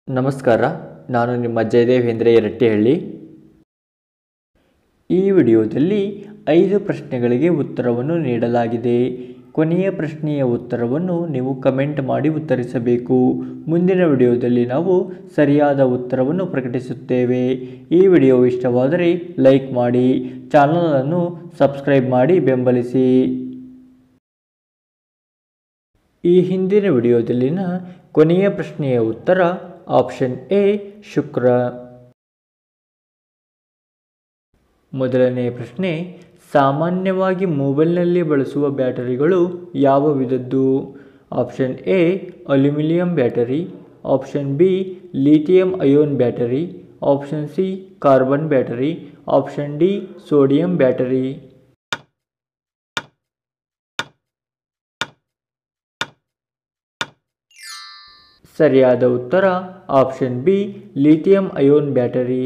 ನಮಸ್ಕಾರ ನಾನು ನಿಮ್ಮ ಜಯದೇವೇಂದ್ರ ಎರಟ್ಟಿಹಳ್ಳಿ ಈ ವಿಡಿಯೋದಲ್ಲಿ ಐದು ಪ್ರಶ್ನೆಗಳಿಗೆ ಉತ್ತರವನ್ನು ನೀಡಲಾಗಿದೆ ಕೊನೆಯ ಪ್ರಶ್ನೆಯ ಉತ್ತರವನ್ನು ನೀವು ಕಮೆಂಟ್ ಮಾಡಿ ಉತ್ತರಿಸಬೇಕು ಮುಂದಿನ ವಿಡಿಯೋದಲ್ಲಿ ನಾವು ಸರಿಯಾದ ಉತ್ತರವನ್ನು ಪ್ರಕಟಿಸುತ್ತೇವೆ ಈ ವಿಡಿಯೋ ಇಷ್ಟವಾದರೆ ಲೈಕ್ ಮಾಡಿ ಚಾನಲನ್ನು ಸಬ್ಸ್ಕ್ರೈಬ್ ಮಾಡಿ ಬೆಂಬಲಿಸಿ ಈ ಹಿಂದಿನ ವಿಡಿಯೋದಲ್ಲಿನ ಕೊನೆಯ ಪ್ರಶ್ನೆಯ ಉತ್ತರ ಆಪ್ಷನ್ ಎ ಶುಕ್ರ ಮೊದಲನೇ ಪ್ರಶ್ನೆ ಸಾಮಾನ್ಯವಾಗಿ ಮೊಬೈಲ್ನಲ್ಲಿ ಬಳಸುವ ಬ್ಯಾಟರಿಗಳು ಯಾವ ವಿಧದ್ದು option A aluminium battery option B lithium ion battery option C carbon battery option D sodium battery ಸರಿಯಾದ ಉತ್ತರ option B lithium ion battery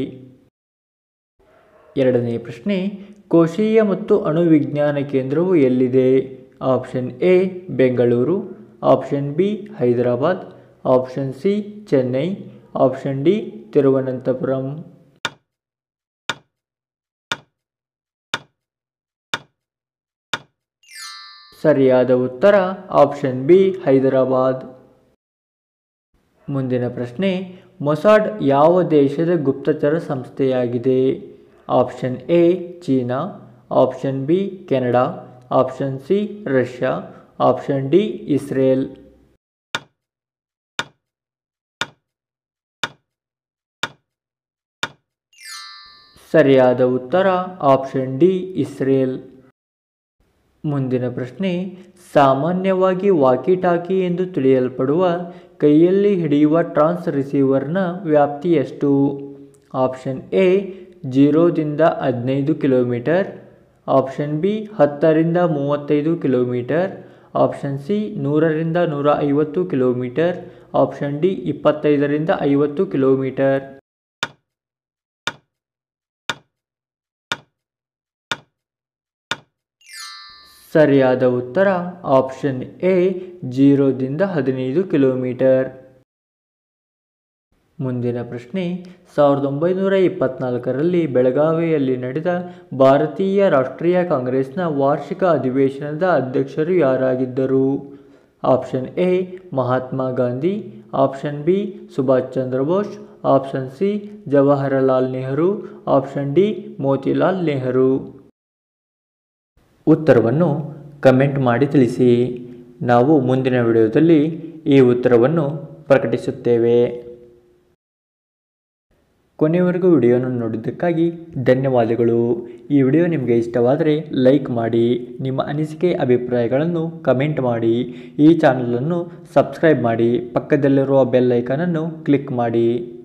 ಎರಡನೇ ಪ್ರಶ್ನೆ ಕೋಶೀಯ ಮತ್ತು ಅಣುವಿಜ್ಞಾನ ಕೇಂದ್ರವು ಎಲ್ಲಿದೆ option A Bengaluru option B Hyderabad option C Chennai option D Thiruvananthapuram ಸರಿಯಾದ ಉತ್ತರ ಆಪ್ಷನ್ ಬಿ ಹೈದರಾಬಾದ್ ಮುಂದಿನ ಪ್ರಶ್ನೆ ಮೊಸಾಡ್ ಯಾವ ದೇಶದ ಗುಪ್ತಚರ ಸಂಸ್ಥೆಯಾಗಿದೆ option A China option B Canada option C Russia option D Israel ಸರಿಯಾದ ಉತ್ತರ ಆಪ್ಷನ್ ಡಿ ಇಸ್ರೇಲ್ ಮುಂದಿನ ಪ್ರಶ್ನೆ ಸಾಮಾನ್ಯವಾಗಿ ವಾಕಿ ಟಾಕಿ ಎಂದು ತಿಳಿಯಲ್ಪಡುವ ಕೈಯಲ್ಲಿ ಹಿಡಿಯುವ ಟ್ರಾನ್ಸ್ ರಿಸೀವರ್ನ ವ್ಯಾಪ್ತಿ ಎಷ್ಟು ಆಪ್ಷನ್ ಎ ಜೀರೋದಿಂದ ಹದಿನೈದು ಕಿಲೋಮೀಟರ್ ಆಪ್ಷನ್ ಬಿ ಹತ್ತರಿಂದ ಮೂವತ್ತೈದು ಕಿಲೋಮೀಟರ್ ಆಪ್ಷನ್ ಸಿ ನೂರರಿಂದ ನೂರ ಐವತ್ತು ಕಿಲೋಮೀಟರ್ ಆಪ್ಷನ್ ಡಿ ಇಪ್ಪತ್ತೈದರಿಂದ ಐವತ್ತು ಕಿಲೋಮೀಟರ್ ಸರಿಯಾದ ಉತ್ತರ ಆಪ್ಷನ್ ಎ ಜೀರೋದಿಂದ ಹದಿನೈದು ಕಿಲೋಮೀಟರ್ ಮುಂದಿನ ಪ್ರಶ್ನೆ ಸಾವಿರದ ಒಂಬೈನೂರ ಇಪ್ಪತ್ನಾಲ್ಕರಲ್ಲಿ ಬೆಳಗಾವಿಯಲ್ಲಿ ನಡೆದ ಭಾರತೀಯ ರಾಷ್ಟ್ರೀಯ ಕಾಂಗ್ರೆಸ್ನ ವಾರ್ಷಿಕ ಅಧಿವೇಶನದ ಅಧ್ಯಕ್ಷರು ಯಾರಾಗಿದ್ದರು option A Mahatma Gandhi option B Subhash Chandra Bose option C Jawaharlal Nehru option D Motilal Nehru ಉತ್ತರವನ್ನು ಕಮೆಂಟ್ ಮಾಡಿ ತಿಳಿಸಿ ನಾವು ಮುಂದಿನ ವಿಡಿಯೋದಲ್ಲಿ ಈ ಉತ್ತರವನ್ನು ಪ್ರಕಟಿಸುತ್ತೇವೆ ಕೊನೆಯವರೆಗೂ ವಿಡಿಯೋನ ನೋಡಿದ್ದಕ್ಕಾಗಿ ಧನ್ಯವಾದಗಳು ಈ ವಿಡಿಯೋ ನಿಮಗೆ ಇಷ್ಟವಾದರೆ ಲೈಕ್ ಮಾಡಿ ನಿಮ್ಮ ಅನಿಸಿಕೆ ಅಭಿಪ್ರಾಯಗಳನ್ನು ಕಮೆಂಟ್ ಮಾಡಿ ಈ ಚಾನಲನ್ನು ಸಬ್ಸ್ಕ್ರೈಬ್ ಮಾಡಿ ಪಕ್ಕದಲ್ಲಿರುವ ಬೆಲ್ ಐಕಾನನ್ನು ಕ್ಲಿಕ್ ಮಾಡಿ